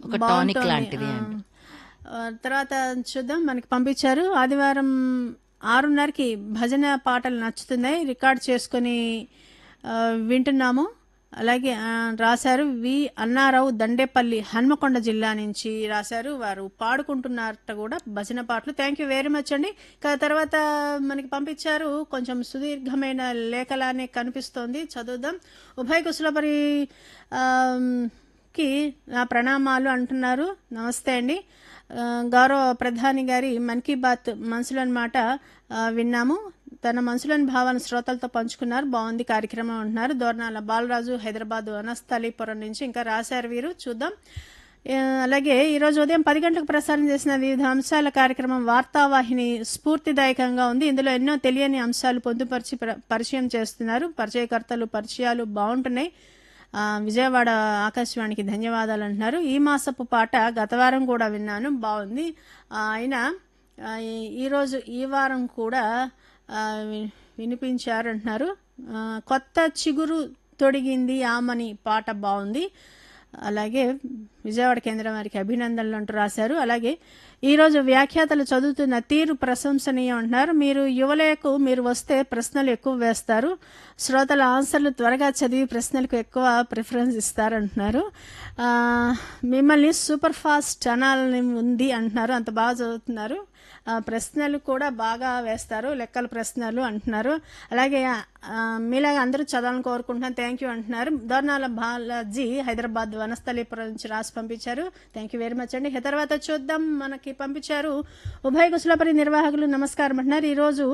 ఒక టానిక్ బాగుంటోంది. లాంటిది ఆ. అండి ఆ, తర్వాత చూద్దాం మనకి పంపించారు ఆదివారం ఆరున్నరకి భజన పాటలు నచ్చుతున్నాయి రికార్డ్ చేసుకొని ఆ, వింటున్నాము అలాగే ఆ, రాశారు వి అన్నారావు దండేపల్లి హన్మకొండ జిల్లా నుంచి రాశారు వారు పాడుకుంటున్నారట కూడా భజన పాటలు థ్యాంక్ యూ వెరీ మచ్ అండి ఇక తర్వాత మనకి పంపించారు కొంచెం సుదీర్ఘమైన లేఖలానే కనిపిస్తోంది చదువుదాం ఉభయ కుశలపరి ఆమ్, కి నా ప్రణామాలు అంటున్నారు నమస్తే అండి ఆ, గౌరవ ప్రధాని గారి మన్ కీ బాత్ మనసులోని మాట ఆ, విన్నాము తన మనసులోని భావాలను శ్రోతలతో పంచుకున్నారు బాగుంది కార్యక్రమం అంటున్నారు దోర్నాల బాలరాజు హైదరాబాద్ వనస్థలీపురం నుంచి ఇంకా రాశారు వీరు చూద్దాం ఆ, అలాగే ఈరోజు ఉదయం పది గంటలకు ప్రసారం చేసిన వివిధ అంశాల కార్యక్రమం వార్తావాహిని స్ఫూర్తిదాయకంగా ఉంది ఇందులో ఎన్నో తెలియని అంశాలు పొందుపరిచి ప్ర- పరిచయం చేస్తున్నారు పరిచయకర్తలు పరిచయాలు బాగుంటున్నాయి ఆ, విజయవాడ ఆకాశవాణికి ధన్యవాదాలు అంటున్నారు ఈ మాసపు పాట గత వారం కూడా విన్నాను బాగుంది ఆ, అయినా ఆ, ఈ- ఈరోజు ఈ వారం కూడా ఆ, వి- వినిపించారు అంటున్నారు ఆ, కొత్త చిగురు తొడిగింది ఆమని పాట బాగుంది అలాగే విజయవాడ కేంద్రం వారికి అభినందనలు అంటూ రాశారు అలాగే ఈరోజు వ్యాఖ్యాతలు చదువుతున్న తీరు ప్రశంసనీయం అంటున్నారు మీరు యువలకు మీరు వస్తే ప్రశ్నలు ఎక్కువ వేస్తారు శ్రోతల ఆన్సర్లు త్వరగా చదివి ప్రశ్నలకు ఎక్కువ ప్రిఫరెన్స్ ఇస్తారు అంటున్నారు ఆ, మిమ్మల్ని సూపర్ ఫాస్ట్ అనాలని ఉంది అంటున్నారు అంత బాగా చదువుతున్నారు ఆ, ప్రశ్నలు కూడా బాగా వేస్తారు లెక్కల ప్రశ్నలు అంటున్నారు అలాగే ఆ, మీలాగా అందరూ చదవాలని కోరుకుంటున్నాను థ్యాంక్ యూ అంటున్నారు దోర్నాల బాలాజీ హైదరాబాద్ వనస్థలీపురం నుంచి రాసి పంపించారు థ్యాంక్ యూ వెరీ మచ్ అండి ఇక తర్వాత చూద్దాం మనకి పంపించారు ఉభయ కుశలపరి నిర్వాహకులు నమస్కారం అంటున్నారు ఈరోజు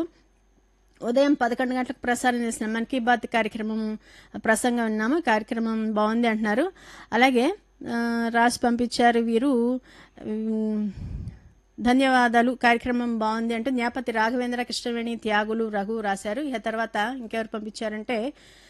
ఉదయం పదకొండు గంటలకు ప్రసారం చేసిన మన్ కీ బాత్ కార్యక్రమం ప్రసంగం విన్నాము కార్యక్రమం బాగుంది అంటున్నారు అలాగే ఆ, రాసి పంపించారు వీరు ఉమ్, ధన్యవాదాలు కార్యక్రమం బాగుంది అంటూ న్యాపతి రాఘవేంద్ర కృష్ణవేణి త్యాగులు రఘు రాశారు ఇక తర్వాత ఇంకెవరు పంపించారంటే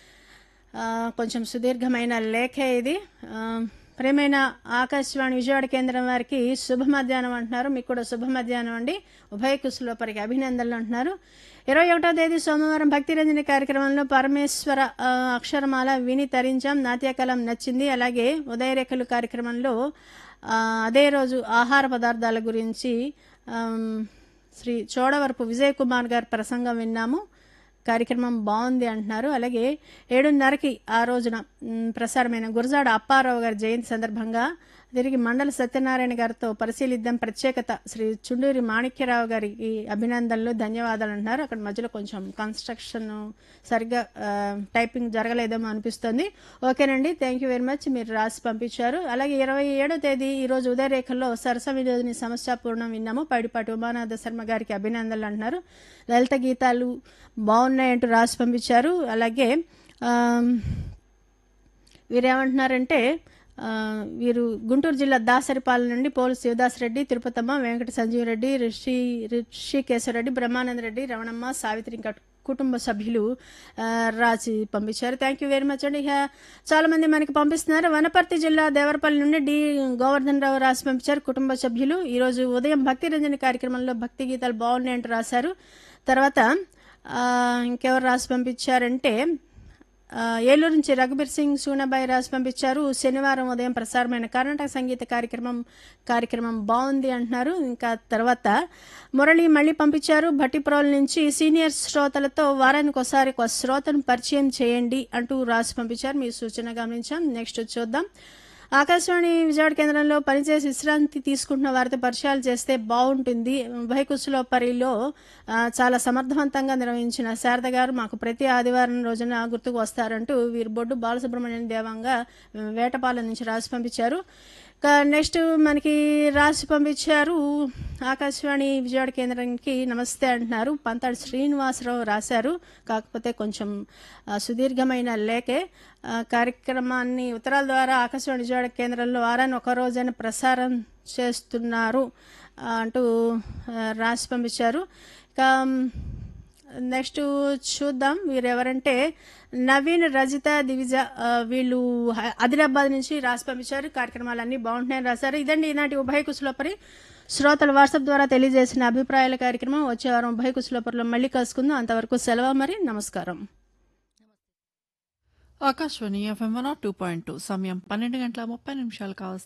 ఆ, కొంచెం సుదీర్ఘమైన లేఖ ఇది ఆ, ప్రేమైన ఆకాశవాణి విజయవాడ కేంద్రం వారికి శుభ మధ్యాహ్నం అంటున్నారు మీకు కూడా శుభ మధ్యాహ్నం అండి ఉభయ కుశలోపరికి అభినందనలు అంటున్నారు ఇరవై ఒకటో తేదీ సోమవారం భక్తిరంజని కార్యక్రమంలో పరమేశ్వర ఆ, అక్షరమాల విని తరించాం నాట్యకలం నచ్చింది అలాగే ఉదయరేఖలు కార్యక్రమంలో ఆ, అదే రోజు ఆహార పదార్థాల గురించి ఆమ్, శ్రీ చోడవరపు విజయ్ కుమార్ గారి ప్రసంగం విన్నాము కార్యక్రమం బాగుంది అంటున్నారు అలాగే ఏడున్నరకి ఆ రోజున మ్, ప్రసారమైన గురజాడ అప్పారావు గారి జయంతి సందర్భంగా తిరిగి మండల సత్యనారాయణ గారితో పరిశీలిద్దాం ప్రత్యేకత శ్రీ చుండూరి మాణిక్యరావు గారికి అభినందనలు ధన్యవాదాలు అంటున్నారు అక్కడ మధ్యలో కొంచెం కన్స్ట్రక్షన్ సరిగ్గా ఆ, టైపింగ్ జరగలేదేమో అనిపిస్తుంది ఓకేనండి థ్యాంక్ యూ వెరీ మచ్ మీరు రాసి పంపించారు అలాగే ఇరవై ఏడో తేదీ ఈ రోజు ఉదయరేఖల్లో సరస వినోదిని సమస్య పూర్ణం విన్నాము పైడిపాటి ఉమానాథ శర్మ గారికి అభినందనలు అంటున్నారు లలిత గీతాలు బాగున్నాయంటూ రాసి పంపించారు అలాగే ఆమ్, వీరేమంటున్నారంటే ఆ, వీరు గుంటూరు జిల్లా దాసరిపాలెం నుండి పోలు శివదాస్ రెడ్డి తిరుపతమ్మ వెంకట సంజీవ్ రెడ్డి రిషి రిషికేశ్వరరెడ్డి బ్రహ్మానంద రెడ్డి రమణమ్మ సావిత్రి ఇంకా కుటుంబ సభ్యులు ఆ, రాసి పంపించారు థ్యాంక్ యూ వెరీ మచ్ అండి ఇక చాలా మంది మనకి పంపిస్తున్నారు వనపర్తి జిల్లా దేవరపల్లి నుండి డి గోవర్ధన్ రావు రాసి పంపించారు కుటుంబ సభ్యులు ఈరోజు ఉదయం భక్తి రంజని కార్యక్రమంలో భక్తి గీతాలు బాగున్నాయంటూ రాశారు తర్వాత ఆ, ఇంకెవరు రాసి పంపించారంటే ఆ, ఏలూరు నుంచి రఘుబీర్ సింగ్ సూనాబాయి రాసి పంపించారు శనివారం ఉదయం ప్రసారమైన కర్ణాటక సంగీత కార్యక్రమం కార్యక్రమం బాగుంది అంటున్నారు ఇంకా తర్వాత మురళి మళ్ళీ పంపించారు భట్టిప్రోల్ నుంచి సీనియర్ శ్రోతలతో వారానికి ఒకసారి ఒక శ్రోతను పరిచయం చేయండి అంటూ రాసి పంపించారు మీ సూచన గమనించాం నెక్స్ట్ చూద్దాం ఆకాశవాణి విజయవాడ కేంద్రంలో పనిచేసి విశ్రాంతి తీసుకుంటున్న వారితో పరిచయాలు చేస్తే బాగుంటుంది ఉభయ కుశలోపరిలో ఆ, చాలా సమర్థవంతంగా నిర్వహించిన శారద గారు మాకు ప్రతి ఆదివారం రోజున గుర్తుకు వస్తారంటూ వీరు బొడ్డు బాలసుబ్రహ్మణ్యం దేవంగా వేటపాలెం నుంచి రాసి పంపించారు ఇక నెక్స్ట్ మనకి రాసి పంపించారు ఆకాశవాణి విజయవాడ కేంద్రానికి నమస్తే అంటున్నారు పంతాడు శ్రీనివాసరావు రాశారు కాకపోతే కొంచెం ఆ, సుదీర్ఘమైన లేఖే ఆ, కార్యక్రమాన్ని ఉత్తరాల ద్వారా ఆకాశవాణి విజయవాడ కేంద్రంలో వారాన్ని ఒక రోజైన ప్రసారం చేస్తున్నారు ఆ, అంటూ ఆ, రాసి పంపించారు ఇక నెక్స్ట్ చూద్దాం వీరు ఎవరంటే నవీన్ రజిత దివిజ ఆ, వీళ్ళు హ- ఆదిలాబాద్ నుంచి రాసి పంపించారు కార్యక్రమాలన్నీ బాగుంటున్నాయని రాశారు ఇదండి ఈనాటి ఉభయ కుశలోపరి శ్రోతలు వాట్సాప్ ద్వారా తెలియజేసిన అభిప్రాయాల కార్యక్రమం వచ్చే వారం ఉభయ కుశలోపరిలో మళ్ళీ కలుసుకుందాం అంతవరకు సెలవు మరి నమస్కారం Akashvani FM one two point two సమయం పన్నెండు గంటల ముప్పై నిమిషాలు కావస్తుంది